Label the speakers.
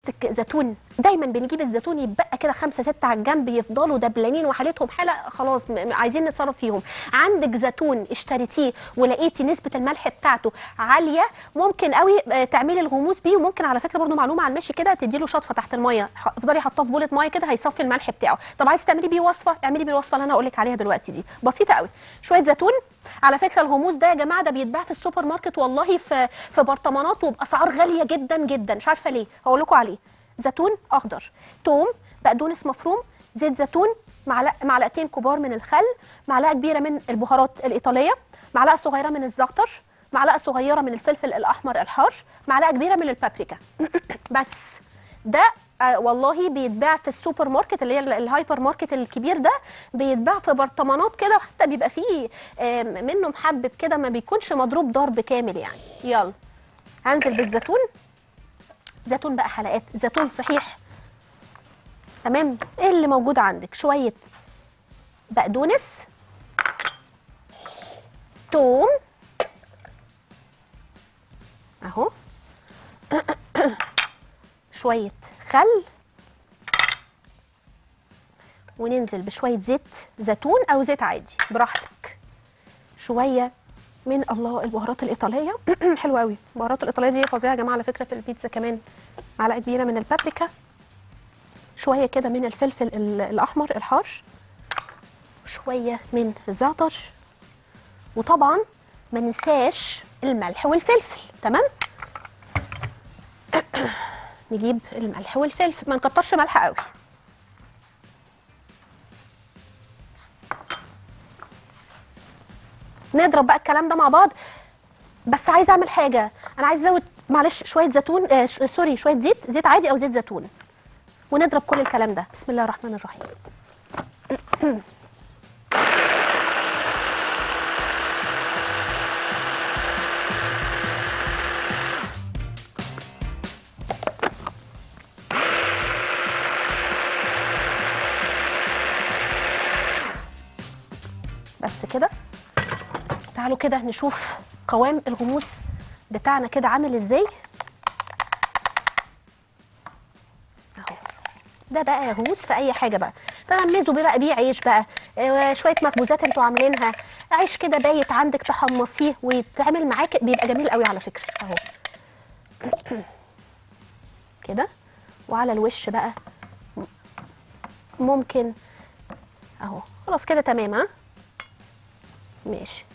Speaker 1: عندك زيتون دايما بنجيب الزيتون يبقى كده خمسة ستة على الجنب يفضلوا دبلانين وحالتهم حالة خلاص م- م- عايزين نتصرف فيهم عندك زيتون اشتريتيه ولقيتي نسبة الملح بتاعته عالية ممكن قوي آه، تعملي الغموس بيه وممكن على فكرة برضو معلومة على المشي كده تديله شطفة تحت المية ح- افضلي حاطاه في بولة مية كده هيصفي الملح بتاعه طب عايزه تعملي بيه وصفة اعملي بيه الوصفة اللي انا هقول لك عليها دلوقتي دي بسيطة قوي شوية زيتون على فكره الغموس ده يا جماعه ده بيتباع في السوبر ماركت والله في في برطمانات وباسعار غاليه جدا جدا مش عارفه ليه هقول لكم عليه زيتون اخضر توم بقدونس مفروم زيت زيتون معلق معلقتين كبار من الخل معلقه كبيره من البهارات الايطاليه معلقه صغيره من الزعتر معلقه صغيره من الفلفل الاحمر الحار معلقه كبيره من البابريكا بس ده آه، والله بيتباع في السوبر ماركت اللي هي ال- الهايبر ماركت الكبير ده بيتباع في برطمانات كده وحتى بيبقى فيه آه، منه محبب كده ما بيكونش مضروب ضرب كامل يعني يلا هنزل بالزيتون زيتون بقى حلقات زيتون صحيح تمام ايه اللي موجود عندك شويه بقدونس توم اهو شويه خل وننزل بشويه زيت زيتون او زيت عادي براحتك شويه من الله البهارات الايطاليه حلوه قوي البهارات الايطاليه دي فظيعه يا جماعه على فكره في البيتزا كمان معلقه كبيره من البابريكا شويه كده من الفلفل ال- الاحمر الحار شويه من الزعتر وطبعا ما ننساش الملح والفلفل تمام نجيب الملح والفلفل ما نكترش ملح قوي نضرب بقى الكلام ده مع بعض بس عايزه اعمل حاجه انا عايزه ازود معلش شويه زيتون آه ش- سوري شويه زيت زيت عادي او زيت زيتون ونضرب كل الكلام ده بسم الله الرحمن الرحيم بس كده تعالوا كده نشوف قوام الغموس بتاعنا كده عامل ازاي اهو ده بقى غموس في اي حاجه بقى تغمزوا بيه بقى بيه عيش بقى آه، شويه مخبوزات انتوا عاملينها عيش كده بايت عندك تحمصيه ويتعمل معاك بيبقى جميل قوي على فكره اهو كده وعلى الوش بقى ممكن اهو خلاص كده تمام ها ماشي